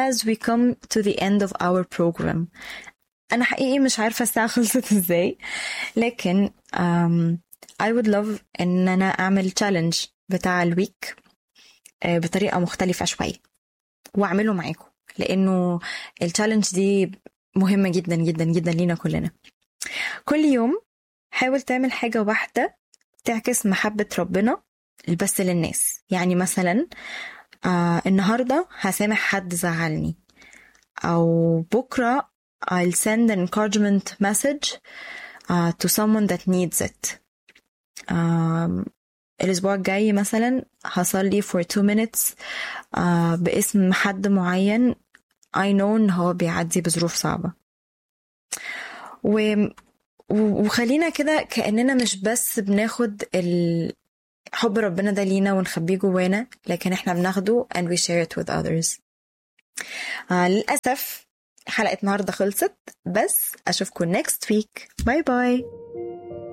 as we come to the end of our program أنا حقيقي مش عارفة الساعة خلصت ازاي لكن um, I would love إن أنا أعمل challenge بتاع الويك آه، بطريقة مختلفة شوية وأعمله معاكم لأنه التشالنج دي مهمة جدا جدا جدا لينا كلنا كل يوم حاول تعمل حاجة واحدة تعكس محبة ربنا بس للناس يعني مثلا آه النهاردة هسامح حد زعلني أو بكرة I'll send an encouragement message uh, to someone that needs it um, الأسبوع الجاي مثلا هصلي for two minutes uh, باسم حد معين I know إن هو بيعدي بظروف صعبة و... و- وخلينا كده كأننا مش بس بناخد ال... حب ربنا ده لينا ونخبيه جوانا لكن احنا بناخده and we share it with others آه للأسف حلقة النهاردة خلصت بس أشوفكم next week باي باي